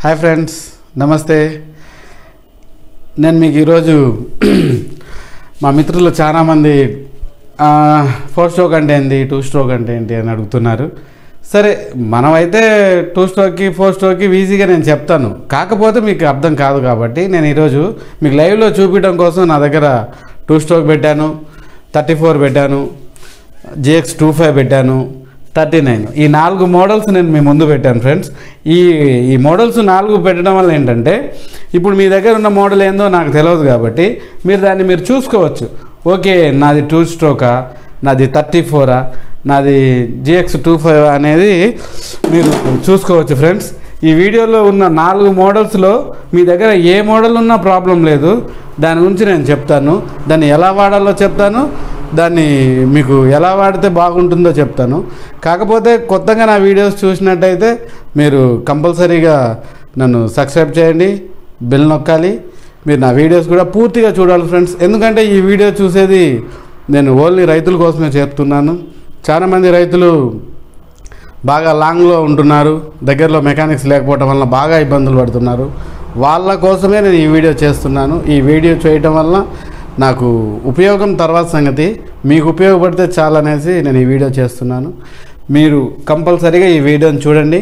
Hi friends నమస్తే నేను మీకు ఈరోజు మా మిత్రులు చాలామంది ఫోర్ స్ట్రోక్ అంటే ఏంటి టూ స్ట్రోక్ అంటే ఏంటి అని అడుగుతున్నారు సరే మనమైతే టూ స్ట్రోక్కి ఫోర్ స్ట్రోక్కి ఈజీగా నేను చెప్తాను కాకపోతే మీకు అర్థం కాదు కాబట్టి నేను ఈరోజు మీకు లైవ్లో చూపించడం కోసం నా దగ్గర టూ స్ట్రోక్ పెట్టాను థర్టీ ఫోర్ పెట్టాను జేఎక్స్ టూ ఫైవ్ పెట్టాను థర్టీ నైన్ ఈ నాలుగు మోడల్స్ నేను మీ ముందు పెట్టాను ఫ్రెండ్స్ ఈ ఈ మోడల్స్ నాలుగు పెట్టడం వల్ల ఏంటంటే ఇప్పుడు మీ దగ్గర ఉన్న మోడల్ ఏందో నాకు తెలియదు కాబట్టి మీరు దాన్ని మీరు చూసుకోవచ్చు ఓకే నాది టూ స్ట్రోకా నాది థర్టీ ఫోరా నాది జిఎక్స్ టూ ఫైవ్ అనేది మీరు చూసుకోవచ్చు ఫ్రెండ్స్ ఈ వీడియోలో ఉన్న నాలుగు మోడల్స్లో మీ దగ్గర ఏ మోడల్ ఉన్నా ప్రాబ్లం లేదు దాని గురించి నేను చెప్తాను దాన్ని ఎలా వాడాలో చెప్తాను దాన్ని మీకు ఎలా వాడితే బాగుంటుందో చెప్తాను కాకపోతే కొత్తగా నా వీడియోస్ చూసినట్టయితే మీరు కంపల్సరీగా నన్ను సబ్స్క్రైబ్ చేయండి బెల్ నొక్కాలి మీరు నా వీడియోస్ కూడా పూర్తిగా చూడాలి ఫ్రెండ్స్ ఎందుకంటే ఈ వీడియో చూసేది నేను ఓన్లీ రైతుల కోసమే చెప్తున్నాను చాలామంది రైతులు బాగా లాంగ్లో ఉంటున్నారు దగ్గరలో మెకానిక్స్ లేకపోవడం వల్ల బాగా ఇబ్బందులు పడుతున్నారు వాళ్ళ కోసమే నేను ఈ వీడియో చేస్తున్నాను ఈ వీడియో చేయటం వల్ల నాకు ఉపయోగం తర్వాత సంగతి మీకు ఉపయోగపడితే చాలనేసి నేను ఈ వీడియో చేస్తున్నాను మీరు కంపల్సరీగా ఈ వీడియోని చూడండి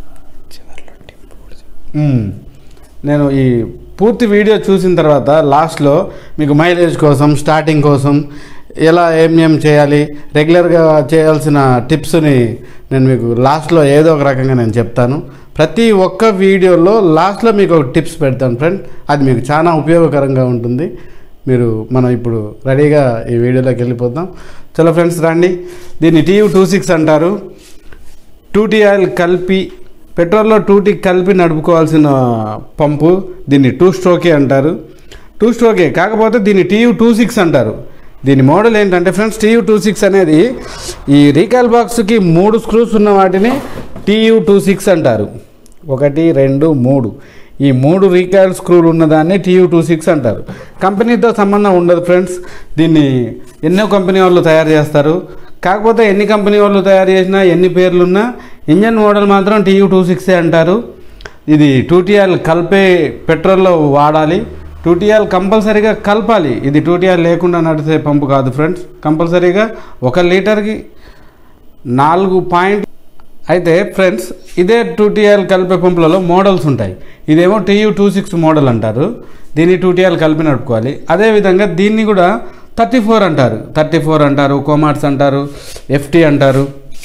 మ్మ్. నేను ఈ పూర్తి వీడియో చూసిన తర్వాత లాస్ట్లో మీకు మైలేజ్ కోసం స్టార్టింగ్ కోసం ఎలా ఏం ఏం చేయాలి రెగ్యులర్గా చేయాల్సిన టిప్స్ని నేను మీకు లాస్ట్లో ఏదో ఒక రకంగా నేను చెప్తాను ప్రతి ఒక్క వీడియోలో లాస్ట్లో మీకు ఒక టిప్స్ పెడతాను ఫ్రెండ్ అది మీకు చాలా ఉపయోగకరంగా ఉంటుంది మీరు మనం ఇప్పుడు రెడీగా ఈ వీడియోలోకి వెళ్ళిపోతాం చలో ఫ్రెండ్స్ రండి దీన్ని టీయూ టూ సిక్స్ అంటారు టూటీ ఆయిల్ కలిపి పెట్రోల్లో టూటీ కలిపి నడుపుకోవాల్సిన పంపు దీన్ని టూ స్ట్రోకే అంటారు టూ స్ట్రోకే కాకపోతే దీన్ని టీయూ టూ సిక్స్ అంటారు దీని మోడల్ ఏంటంటే ఫ్రెండ్స్ టీయూ టూ సిక్స్ అనేది ఈ రీకాల్ బాక్స్కి మూడు స్క్రూస్ ఉన్న వాటిని టీయూ టూ సిక్స్ అంటారు ఒకటి రెండు మూడు ఈ మూడు రీకాల్ స్క్రూలు ఉన్నదాన్ని టీయూ టూ సిక్స్ అంటారు కంపెనీతో సంబంధం ఉండదు ఫ్రెండ్స్ దీన్ని ఎన్నో కంపెనీ వాళ్ళు తయారు చేస్తారు కాకపోతే ఎన్ని కంపెనీ వాళ్ళు తయారు చేసినా ఎన్ని పేర్లున్నా ఇంజన్ మోడల్ మాత్రం టీయూ టూ సిక్సే అంటారు ఇది టూటీఆర్ కలిపే పెట్రోల్లో వాడాలి టూటీఆర్ కంపల్సరీగా కలపాలి ఇది టూటీఆర్ లేకుండా నడిచే పంపు కాదు ఫ్రెండ్స్ కంపల్సరీగా ఒక లీటర్కి నాలుగు పాయింట్ అయితే ఫ్రెండ్స్ ఇదే టూటీఆర్ కలిపే పంపులలో మోడల్స్ ఉంటాయి ఇదేమో టీయూ టూ సిక్స్ మోడల్ అంటారు దీన్ని టూటీఆర్ కలిపి నడుపుకోవాలి అదేవిధంగా దీన్ని కూడా థర్టీ ఫోర్ అంటారు థర్టీ ఫోర్ అంటారు కోమార్ట్స్ అంటారు ఎఫ్టీ అంటారు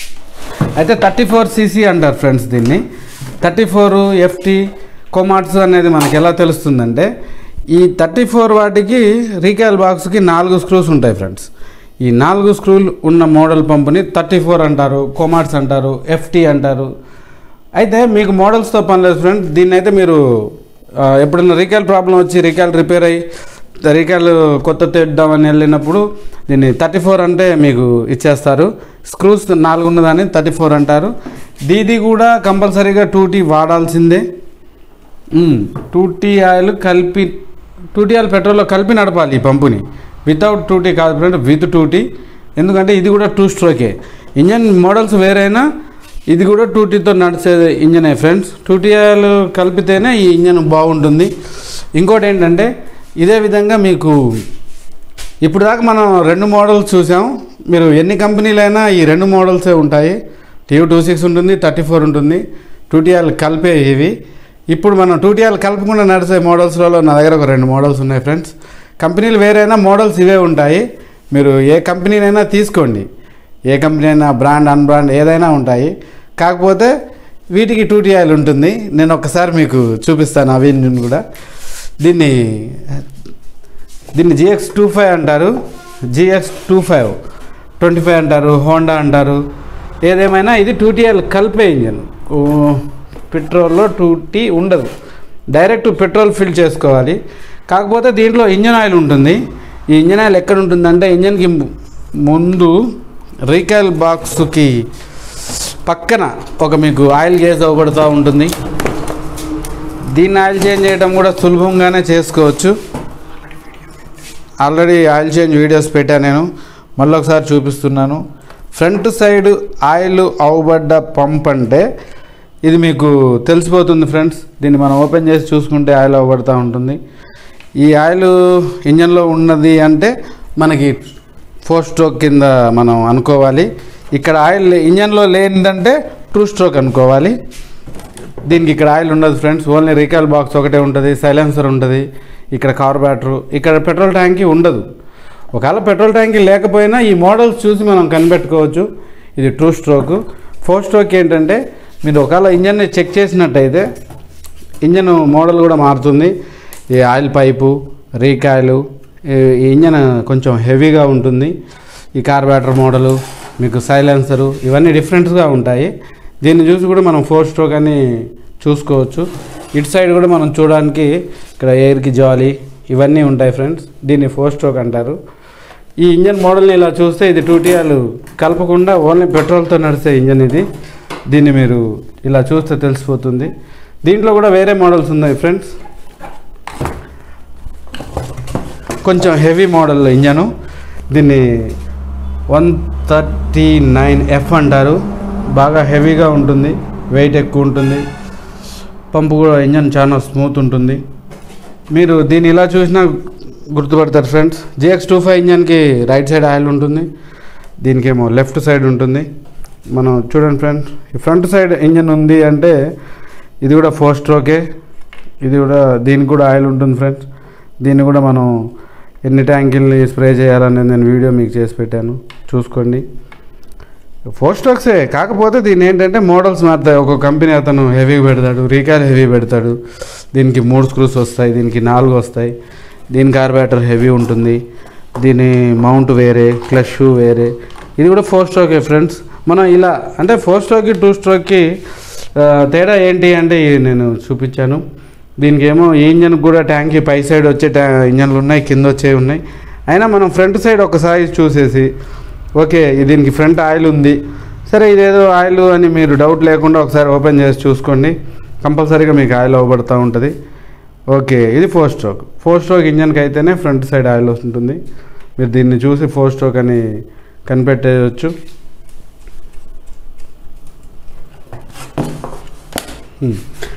అయితే థర్టీ ఫోర్ సీసీ అంటారు ఫ్రెండ్స్ దీన్ని థర్టీ ఫోర్ ఎఫ్టీ కోమార్ట్స్ అనేది మనకి ఎలా తెలుస్తుందంటే ఈ థర్టీ ఫోర్ వాటికి రీకాల్ బాక్స్కి నాలుగు స్క్రూస్ ఉంటాయి ఫ్రెండ్స్ ఈ నాలుగు స్క్రూలు ఉన్న మోడల్ పంపుని థర్టీ ఫోర్ అంటారు కోమార్ట్స్ అంటారు ఎఫ్టీ అంటారు అయితే మీకు మోడల్స్తో పని లేదు ఫ్రెండ్ దీన్ని అయితే మీరు ఆ, ఎప్పుడైనా రీకాల్ ప్రాబ్లం వచ్చి రీకాల్ రిపేర్ అయ్యి రీకాల్ కొత్త తెద్దామని వెళ్ళినప్పుడు దీన్ని థర్టీ ఫోర్ అంటే మీకు ఇచ్చేస్తారు స్క్రూస్ నాలుగు ఉన్నదాన్ని థర్టీ ఫోర్ అంటారు దీది కూడా కంపల్సరీగా టూటీ వాడాల్సిందే టూటీ ఆయిల్ కలిపి టూటీ ఆయిల్ పెట్రోల్లో కలిపి నడపాలి ఈ పంపుని వితౌట్ టూటీ కాదు ఫ్రెండ్ విత్ టూటీ ఎందుకంటే ఇది కూడా టూ స్ట్రోకే ఇంజన్ మోడల్స్ వేరైనా ఇది కూడా టూటీతో నడిచే ఇంజనే ఫ్రెండ్స్ టూటీ ఆయిల్ కలిపితేనే ఈ ఇంజన్ బాగుంటుంది ఇంకోటి ఏంటంటే ఇదే విధంగా మీకు ఇప్పుడు దాకా మనం రెండు మోడల్స్ చూసాం మీరు ఎన్ని కంపెనీలైనా ఈ రెండు మోడల్సే ఉంటాయి టీయూ టూ సిక్స్ ఉంటుంది థర్టీ ఫోర్ ఉంటుంది టూటీఆర్ కలిపే ఇవి ఇప్పుడు మనం టూటీఆర్ కలపకుండా నడిచే మోడల్స్లలో నా దగ్గర ఒక రెండు మోడల్స్ ఉన్నాయి ఫ్రెండ్స్ కంపెనీలు వేరైనా మోడల్స్ ఇవే ఉంటాయి మీరు ఏ కంపెనీనైనా తీసుకోండి ఏ కంపెనీ అయినా బ్రాండ్ అన్బ్రాండ్ ఏదైనా ఉంటాయి కాకపోతే వీటికి టూటీ ఆయిల్ ఉంటుంది నేను ఒకసారి మీకు చూపిస్తాను అవి కూడా దీన్ని దీన్ని జిఎక్స్ టూ ఫైవ్ అంటారు GX two five twenty five అంటారు హోండా అంటారు ఏదేమైనా ఇది టూటీఎల్ కలిపే ఇంజన్ ఓ, పెట్రోల్లో టూటీ ఉండదు డైరెక్ట్ పెట్రోల్ ఫిల్ చేసుకోవాలి కాకపోతే దీంట్లో ఇంజన్ ఆయిల్ ఉంటుంది ఈ ఇంజన్ ఆయిల్ ఎక్కడ ఉంటుందంటే ఇంజన్కి ము- ముందు రీకాల్ బాక్స్కి పక్కన ఒక మీకు ఆయిల్ గేజ్ అవ్వబడుతూ ఉంటుంది దీన్ని ఆయిల్ చేంజ్ చేయడం కూడా సులభంగానే చేసుకోవచ్చు ఆల్రెడీ ఆయిల్ చేంజ్ వీడియోస్ పెట్టాను నేను మళ్ళీ ఒకసారి చూపిస్తున్నాను ఫ్రంట్ సైడ్ ఆయిల్ అవబడ్డ పంప్ అంటే ఇది మీకు తెలిసిపోతుంది ఫ్రెండ్స్ దీన్ని మనం ఓపెన్ చేసి చూసుకుంటే ఆయిల్ అవ్వబడుతూ ఉంటుంది ఈ ఆయిల్ ఇంజన్లో ఉన్నది అంటే మనకి ఫోర్ స్ట్రోక్ కింద మనం అనుకోవాలి ఇక్కడ ఆయిల్ ఇంజన్లో లేనిదంటే టూ స్ట్రోక్ అనుకోవాలి దీనికి ఇక్కడ ఆయిల్ ఉండదు ఫ్రెండ్స్ ఓన్లీ రీకాల్ బాక్స్ ఒకటే ఉంటుంది సైలెన్సర్ ఉంటుంది ఇక్కడ కార్బోరేటర్ ఇక్కడ పెట్రోల్ ట్యాంకీ ఉండదు ఒకవేళ పెట్రోల్ ట్యాంకీ లేకపోయినా ఈ మోడల్స్ చూసి మనం కనిపెట్టుకోవచ్చు ఇది టూ స్ట్రోక్ ఫోర్ స్ట్రోక్ ఏంటంటే మీరు ఒకవేళ ఇంజన్ని చెక్ చేసినట్టయితే ఇంజన్ మోడల్ కూడా మారుతుంది ఈ ఆయిల్ పైపు రీకాయిలు ఈ- ఈ ఇంజన్ కొంచెం హెవీగా ఉంటుంది ఈ కార్బేటర్ మోడలు మీకు సైలెన్సరు ఇవన్నీ డిఫరెంట్గా ఉంటాయి దీన్ని చూసి కూడా మనం ఫోర్ స్ట్రోక్ అని చూసుకోవచ్చు ఇటు సైడ్ కూడా మనం చూడడానికి ఇక్కడ ఎయిర్కి జాలీ ఇవన్నీ ఉంటాయి ఫ్రెండ్స్ దీన్ని ఫోర్ స్ట్రోక్ అంటారు ఈ ఇంజన్ మోడల్ని ఇలా చూస్తే ఇది టూటీఆలు కలపకుండా ఓన్లీ పెట్రోల్తో నడిచే ఇంజన్ ఇది దీన్ని మీరు ఇలా చూస్తే తెలిసిపోతుంది దీంట్లో కూడా వేరే మోడల్స్ ఉన్నాయి ఫ్రెండ్స్ కొంచెం హెవీ మోడల్ ఇంజను దీన్ని వన్ థర్టీ నైన్ ఎఫ్ అంటారు బాగా హెవీగా ఉంటుంది వెయిట్ ఎక్కువ ఉంటుంది పంపు కూడా ఇంజన్ చాలా స్మూత్ ఉంటుంది మీరు దీన్ని ఇలా చూసినా గుర్తుపడతారు ఫ్రెండ్స్ జిఎక్స్ టూ ఫైవ్ ఇంజన్కి రైట్ సైడ్ ఆయిల్ ఉంటుంది దీనికేమో లెఫ్ట్ సైడ్ ఉంటుంది మనం చూడండి ఫ్రెండ్స్ ఈ ఫ్రంట్ సైడ్ ఇంజన్ ఉంది అంటే ఇది కూడా ఫోర్ స్ట్రోకే ఇది కూడా దీనికి కూడా ఆయిల్ ఉంటుంది ఫ్రెండ్స్ దీన్ని కూడా మనం ఎన్ని ట్యాంకుల్ని స్ప్రే చేయాలని నేను వీడియో మీకు చేసి పెట్టాను చూసుకోండి ఫోర్ స్ట్రోక్సే కాకపోతే దీని ఏంటంటే మోడల్స్ మారుతాయి ఒక కంపెనీ అతను హెవీ పెడతాడు రీకాల్ హెవీ పెడతాడు దీనికి మూడు స్క్రూస్ వస్తాయి దీనికి నాలుగు వస్తాయి దీని కార్బేటర్ హెవీ ఉంటుంది దీని మౌంట్ వేరే క్లష్ వేరే ఇది కూడా ఫోర్ స్ట్రోకే ఫ్రెండ్స్ మనం ఇలా అంటే ఫోర్ స్ట్రోక్కి టూ స్ట్రోక్కి ఆ, తేడా ఏంటి అంటే ఇది నేను చూపించాను దీనికి ఏమో ఈ ఇంజన్ కూడా ట్యాంక్కి పై సైడ్ వచ్చే ట్యా ఇంజన్లు ఉన్నాయి కింద వచ్చేవి ఉన్నాయి అయినా మనం ఫ్రంట్ సైడ్ ఒకసారి చూసేసి ఓకే ఇది దీనికి ఫ్రంట్ ఆయిల్ ఉంది సరే ఇదేదో ఆయిల్ అని మీరు డౌట్ లేకుండా ఒకసారి ఓపెన్ చేసి చూసుకోండి కంపల్సరీగా మీకు ఆయిల్ అవ్వబడుతూ ఉంటుంది ఓకే ఇది ఫోర్ స్ట్రోక్ ఫోర్ స్ట్రోక్ ఇంజన్కి అయితేనే ఫ్రంట్ సైడ్ ఆయిల్ వస్తుంటుంది మీరు దీన్ని చూసి ఫోర్ స్ట్రోక్ అని కనిపెట్టేయచ్చు హ్మ్.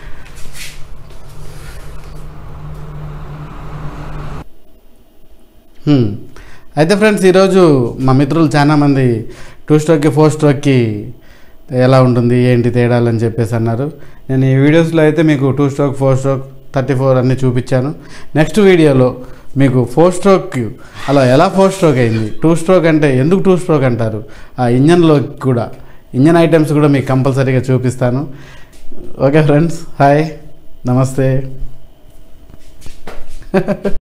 హ్మ్. అయితే ఫ్రెండ్స్ ఈరోజు మా మిత్రులు చాలామంది టూ స్ట్రోక్కి ఫోర్ స్ట్రోక్కి ఎలా ఉంటుంది ఏంటి తేడాలు అని చెప్పేసి అన్నారు నేను ఈ వీడియోస్లో అయితే మీకు two stroke four stroke thirty four అన్నీ చూపించాను నెక్స్ట్ వీడియోలో మీకు ఫోర్ స్ట్రోక్ అలా ఎలా ఫోర్ స్ట్రోక్ అయింది టూ స్ట్రోక్ అంటే ఎందుకు టూ స్ట్రోక్ అంటారు ఆ ఇంజన్లో కూడా ఇంజన్ ఐటమ్స్ కూడా మీకు కంపల్సరీగా చూపిస్తాను ఓకే ఫ్రెండ్స్ హాయ్ నమస్తే